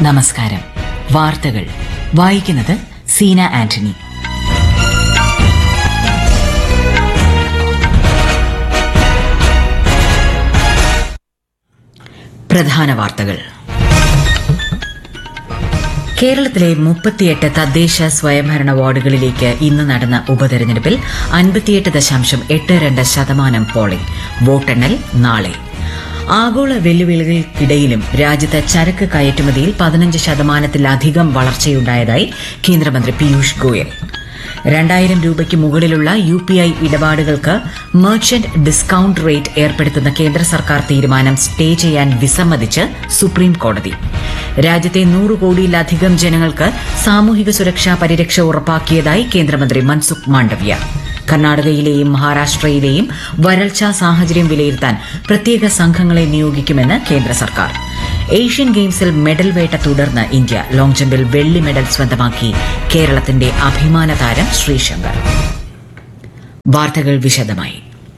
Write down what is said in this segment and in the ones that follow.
നമസ്കാരം വാർത്തകൾ വായിക്കുന്നത് സീന ആന്റണി പ്രധാന വാർത്തകൾ കേരളത്തിലെ മുപ്പത്തിയെട്ട് തദ്ദേശ സ്വയംഭരണ വാർഡുകളിലേക്ക് ഇന്ന് നടന്ന ഉപതെരഞ്ഞെടുപ്പിൽ അൻപത്തിയെട്ട് ദശാംശം എട്ട് രണ്ട് ശതമാനം പോളിംഗ് വോട്ടെണ്ണൽ നാളെ ആഗോള വെല്ലുവിളികൾക്കിടയിലും രാജ്യത്ത് ചരക്ക് കയറ്റുമതിയിൽ പതിനഞ്ച് ശതമാനത്തിലധികം വളർച്ചയുണ്ടായതായി കേന്ദ്രമന്ത്രി പീയൂഷ് ഗോയൽ രണ്ടായിരം രൂപയ്ക്ക് മുകളിലുള്ള യു പി ഐ ഇടപാടുകൾക്ക് മെർച്ചന്റ് ഡിസ്കൌണ്ട് റേറ്റ് ഏർപ്പെടുത്തുന്ന കേന്ദ്ര സർക്കാർ തീരുമാനം സ്റ്റേ ചെയ്യാൻ വിസമ്മതിച്ച് സുപ്രീം കോടതി രാജ്യത്തെ നൂറ് കോടിയിലധികം ജനങ്ങൾക്ക് സാമൂഹിക സുരക്ഷാ പരിരക്ഷ ഉറപ്പാക്കിയതായി കേന്ദ്രമന്ത്രി മൻസുഖ് മാണ്ഡവ്യ കർണാടകയിലെയും മഹാരാഷ്ട്രയിലെയും വരൾച്ചാ സാഹചര്യം വിലയിരുത്താൻ പ്രത്യേക സംഘങ്ങളെ നിയോഗിക്കുമെന്ന് കേന്ദ്ര സർക്കാർ ഏഷ്യൻ ഗെയിംസിൽ മെഡൽ വേട്ട തുടർന്ന് ഇന്ത്യ ലോങ് ജമ്പിൽ വെള്ളി മെഡൽ സ്വന്തമാക്കി കേരളത്തിന്റെ അഭിമാന താരം ശ്രീശങ്കർ വാർത്തകൾ വിശദമായി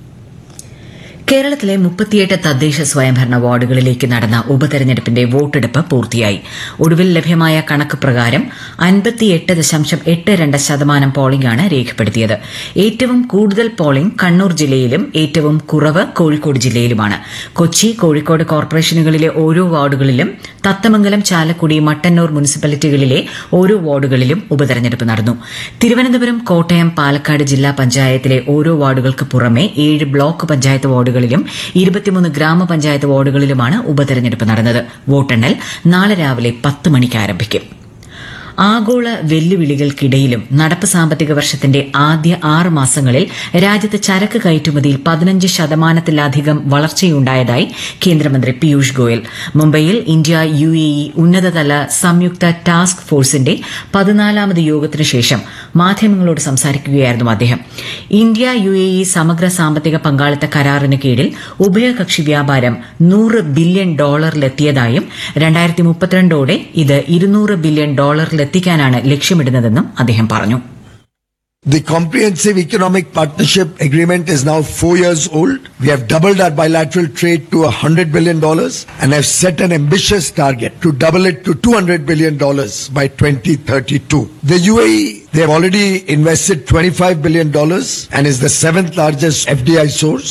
കേരളത്തിലെ മുപ്പത്തിയെട്ട് തദ്ദേശ സ്വയംഭരണ വാർഡുകളിലേക്ക് നടന്ന ഉപതെരഞ്ഞെടുപ്പിന്റെ വോട്ടെടുപ്പ് പൂർത്തിയായി ഒടുവിൽ ലഭ്യമായ കണക്ക് പ്രകാരം അൻപത്തിയെട്ട് ദശാംശം എട്ട് രണ്ട് ശതമാനം പോളിംഗാണ് രേഖപ്പെടുത്തിയത് ഏറ്റവും കൂടുതൽ പോളിംഗ് കണ്ണൂർ ജില്ലയിലും ഏറ്റവും കുറവ് കോഴിക്കോട് ജില്ലയിലുമാണ് കൊച്ചി കോഴിക്കോട് കോർപ്പറേഷനുകളിലെ ഓരോ വാർഡുകളിലും തത്തമംഗലം ചാലക്കുടി മട്ടന്നൂർ മുനിസിപ്പാലിറ്റികളിലെ ഓരോ വാർഡുകളിലും ഉപതെരഞ്ഞെടുപ്പ് നടന്നു തിരുവനന്തപുരം കോട്ടയം പാലക്കാട് ജില്ലാ പഞ്ചായത്തിലെ ഓരോ വാർഡുകൾക്ക് പുറമെ ഏഴ് ബ്ലോക്ക് പഞ്ചായത്ത് വാർഡുകളിലും ഇരുപത്തിമൂന്ന് ഗ്രാമപഞ്ചായത്ത് വാർഡുകളിലുമാണ് ഉപതെരഞ്ഞെടുപ്പ് നടന്നത് വോട്ടെണ്ണൽ നാളെ രാവിലെ പത്ത് മണിക്ക് ആരംഭിക്കും ആഗോള വെല്ലുവിളികൾക്കിടയിലും നടപ്പ് സാമ്പത്തിക വർഷത്തിന്റെ ആദ്യ ആറ് മാസങ്ങളിൽ രാജ്യത്ത് ചരക്ക് കയറ്റുമതിയിൽ പതിനഞ്ച് ശതമാനത്തിലധികം വളർച്ചയുണ്ടായതായി കേന്ദ്രമന്ത്രി പീയൂഷ് ഗോയൽ മുംബൈയിൽ ഇന്ത്യ യു എ ഇ ഉന്നതതല സംയുക്ത ടാസ്ക് ഫോഴ്സിന്റെ പതിനാലാമത് യോഗത്തിനു ശേഷം മാധ്യമങ്ങളോട് സംസാരിക്കുകയായിരുന്നു അദ്ദേഹം ഇന്ത്യ യു എ ഇ സമഗ്ര സാമ്പത്തിക പങ്കാളിത്ത കരാറിന് കീഴിൽ ഉഭയകക്ഷി വ്യാപാരം നൂറ് ബില്യൺ ഡോളറിലെത്തിയതായും രണ്ടായിരത്തി മുപ്പത്തിരണ്ടോടെ ഇത് ഇരുന്നൂറ് ബില്യൺ ഡോളറിലെത്തിക്കാനാണ് ലക്ഷ്യമിടുന്നതെന്നും അദ്ദേഹം പറഞ്ഞു The Comprehensive Economic Partnership Agreement is now four years old. We have doubled our bilateral trade to $100 billion and have set an ambitious target to double it to $200 billion by 2032. The UAE, they have already invested $25 billion and is the seventh largest FDI source.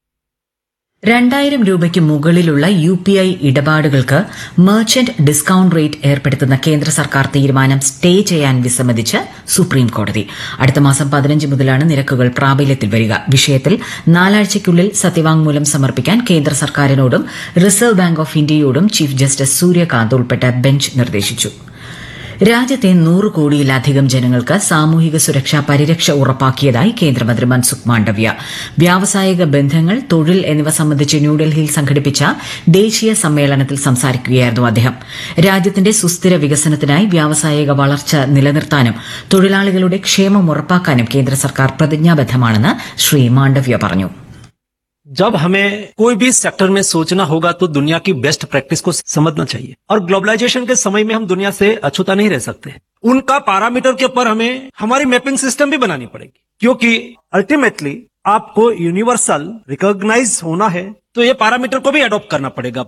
രണ്ടായിരം രൂപയ്ക്ക് മുകളിലുള്ള U P I ഇടപാടുകൾക്ക് merchant discount rate ഏർപ്പെടുത്തുന്ന കേന്ദ്ര സർക്കാർ തീരുമാനം stay ചെയ്യാൻ വിസമ്മതിച്ച് supreme കോടതി അടുത്ത മാസം പതിനഞ്ച് മുതലാണ് നിരക്കുകൾ പ്രാബല്യത്തിൽ വരിക വിഷയത്തിൽ നാലാഴ്ചയ്ക്കുള്ളിൽ സത്യവാങ്മൂലം സമർപ്പിക്കാൻ കേന്ദ്ര സർക്കാരിനോടും റിസർവ് ബാങ്ക് ഓഫ് ഇന്ത്യയോടും ചീഫ് ജസ്റ്റിസ് സൂര്യകാന്ത് ഉൾപ്പെട്ട ബെഞ്ച് നിർദ്ദേശിച്ചു രാജ്യത്തെ നൂറ് കോടിയിലധികം ജനങ്ങൾക്ക് സാമൂഹിക സുരക്ഷാ പരിരക്ഷ ഉറപ്പാക്കിയതായി കേന്ദ്രമന്ത്രി മൻസുഖ് മാണ്ഡവ്യ വ്യാവസായിക ബന്ധങ്ങൾ തൊഴിൽ എന്നിവ സംബന്ധിച്ച് ന്യൂഡൽഹിയിൽ സംഘടിപ്പിച്ച ദേശീയ സമ്മേളനത്തിൽ സംസാരിക്കുകയായിരുന്നു അദ്ദേഹം രാജ്യത്തിന്റെ സുസ്ഥിര വികസനത്തിനായി വ്യാവസായിക വളർച്ച നിലനിർത്താനും തൊഴിലാളികളുടെ ക്ഷേമം ഉറപ്പാക്കാനും കേന്ദ്ര സർക്കാർ പ്രതിജ്ഞാബദ്ധമാണെന്ന് ശ്രീ മാണ്ഡവ്യ പറഞ്ഞു जब हमें कोई भी सेक्टर में सोचना होगा तो दुनिया की बेस्ट प्रैक्टिस को समझना चाहिए और ग्लोबलाइजेशन के समय में हम दुनिया से अछूता नहीं रह सकते उनका पैरामीटर के ऊपर हमें हमारी मैपिंग सिस्टम भी बनानी पड़ेगी क्योंकि अल्टीमेटली आपको यूनिवर्सल रिकॉग्नाइज होना है तो ये पैरामीटर को भी अडॉप्ट करना पड़ेगा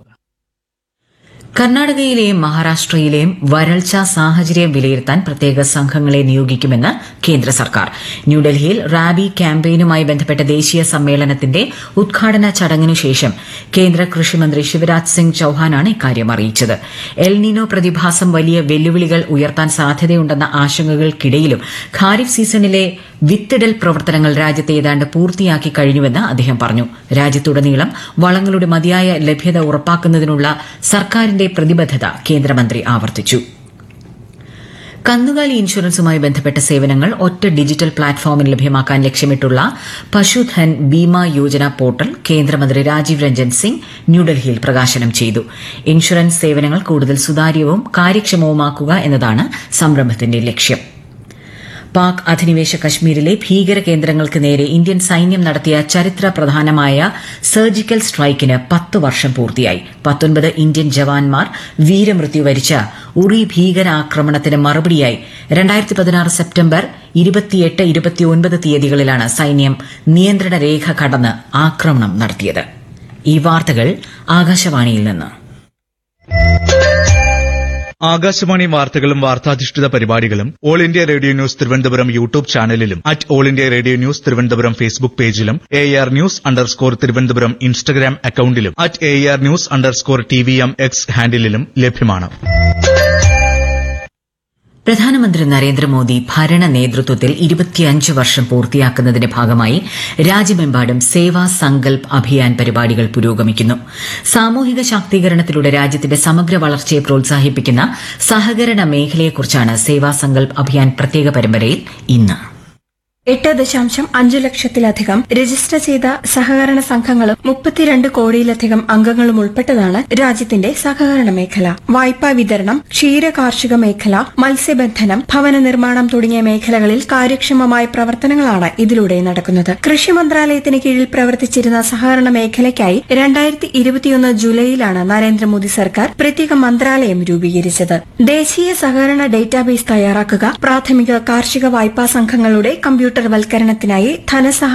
കർണാടകയിലെയും മഹാരാഷ്ട്രയിലെയും വരൾച്ചാ സാഹചര്യം വിലയിരുത്താൻ പ്രത്യേക സംഘങ്ങളെ നിയോഗിക്കുമെന്ന് കേന്ദ്ര സർക്കാർ ന്യൂഡൽഹിയിൽ റാബി ക്യാമ്പയിനുമായി ബന്ധപ്പെട്ട ദേശീയ സമ്മേളനത്തിന്റെ ഉദ്ഘാടന ചടങ്ങിനു ശേഷം കേന്ദ്ര കൃഷിമന്ത്രി ശിവരാജ് സിംഗ് ചൌഹാനാണ് ഇക്കാര്യം അറിയിച്ചത് എൽനിനോ പ്രതിഭാസം വലിയ വെല്ലുവിളികൾ ഉയർത്താൻ സാധ്യതയുണ്ടെന്ന ആശങ്കകൾക്കിടയിലും ഖാരിഫ് സീസണിലെ വിത്തിടൽ പ്രവർത്തനങ്ങൾ രാജ്യത്തെ ഏതാണ്ട് പൂർത്തിയാക്കി കഴിഞ്ഞുവെന്ന് അദ്ദേഹം പറഞ്ഞു രാജ്യത്തുടനീളം വളങ്ങളുടെ മതിയായ ലഭ്യത ഉറപ്പാക്കുന്നതിനുള്ള സർക്കാരിന്റെ പ്രതിബദ്ധത കേന്ദ്രമന്ത്രി ആവർത്തിച്ചു കന്നുകാലി ഇൻഷുറൻസുമായി ബന്ധപ്പെട്ട സേവനങ്ങൾ ഒറ്റ ഡിജിറ്റൽ പ്ലാറ്റ്ഫോമിൽ ലഭ്യമാക്കാൻ ലക്ഷ്യമിട്ടുള്ള പശുധൻ ബീമ യോജന പോർട്ടൽ കേന്ദ്രമന്ത്രി രാജീവ് രഞ്ജൻ സിംഗ് ന്യൂഡൽഹിയിൽ പ്രകാശനം ചെയ്തു ഇൻഷുറൻസ് സേവനങ്ങൾ കൂടുതൽ സുതാര്യവും കാര്യക്ഷമവുമാക്കുക എന്നതാണ് സംരംഭത്തിന്റെ ലക്ഷ്യം പാക് അധിനിവേശ കശ്മീരിലെ ഭീകര കേന്ദ്രങ്ങൾക്ക് നേരെ ഇന്ത്യൻ സൈന്യം നടത്തിയ ചരിത്ര പ്രധാനമായ സർജിക്കൽ സ്ട്രൈക്കിന് പത്ത് വർഷം പൂർത്തിയായി പത്തൊൻപത് ഇന്ത്യൻ ജവാന്മാർ വീരമൃത്യു വരിച്ച ഉറി ഭീകരാക്രമണത്തിന് മറുപടിയായി രണ്ടായിരത്തി പതിനാറ് സെപ്റ്റംബർ ഇരുപത്തിയെട്ട് ഇരുപത്തിയൊൻപത് തീയതികളിലാണ് സൈന്യം നിയന്ത്രണ രേഖ കടന്ന് ആക്രമണം നടത്തിയത് ഈ വാർത്തകൾ ആകാശവാണിയിൽ നിന്ന് ആകാശവാണി വാർത്തകളും വാർത്താധിഷ്ഠിത പരിപാടികളും all India radio news Thiruvananthapuram YouTube ചാനലിലും at all India radio news Thiruvananthapuram Facebook പേജിലും A R news underscore Thiruvananthapuram Instagram അക്കൌണ്ടിലും at A R news underscore T V M X ഹാൻഡിലും ലഭ്യമാണ് പ്രധാനമന്ത്രി നരേന്ദ്രമോദി ഭരണ നേതൃത്വത്തിൽ ഇരുപത്തിയഞ്ച് വർഷം പൂർത്തിയാക്കുന്നതിന്റെ ഭാഗമായി രാജ്യമെമ്പാടും സേവാ സങ്കൽപ് അഭിയാൻ പരിപാടികൾ പുരോഗമിക്കുന്നു സാമൂഹിക ശാക്തീകരണത്തിലൂടെ രാജ്യത്തിന്റെ സമഗ്ര വളർച്ചയെ പ്രോത്സാഹിപ്പിക്കുന്ന സഹകരണ മേഖലയെക്കുറിച്ചാണ് സേവാ സങ്കൽപ് അഭിയാൻ പ്രത്യേക പരമ്പരയിൽ ഇന്ന് എട്ട് ദശാംശം അഞ്ചു ലക്ഷത്തിലധികം രജിസ്റ്റർ ചെയ്ത സഹകരണ സംഘങ്ങളും മുപ്പത്തിരണ്ട് കോടിയിലധികം അംഗങ്ങളും ഉൾപ്പെട്ടതാണ് രാജ്യത്തിന്റെ സഹകരണ മേഖല വായ്പാ വിതരണം ക്ഷീര കാർഷിക മേഖല മത്സ്യബന്ധനം ഭവന നിർമ്മാണം തുടങ്ങിയ മേഖലകളിൽ കാര്യക്ഷമമായ പ്രവർത്തനങ്ങളാണ് ഇതിലൂടെ നടക്കുന്നത് കൃഷി മന്ത്രാലയത്തിന് കീഴിൽ പ്രവർത്തിച്ചിരുന്ന സഹകരണ മേഖലയ്ക്കായി രണ്ടായിരത്തി ഇരുപത്തിയൊന്ന് ജൂലൈയിലാണ് നരേന്ദ്രമോദി സർക്കാർ പ്രത്യേക മന്ത്രാലയം രൂപീകരിച്ചത് ദേശീയ സഹകരണ ഡേറ്റാബേസ് തയ്യാറാക്കുക പ്രാഥമിക കാർഷിക വായ്പാ സംഘങ്ങളുടെ കമ്പ്യൂട്ടർവൽക്കരണത്തിനായി ധനസഹായം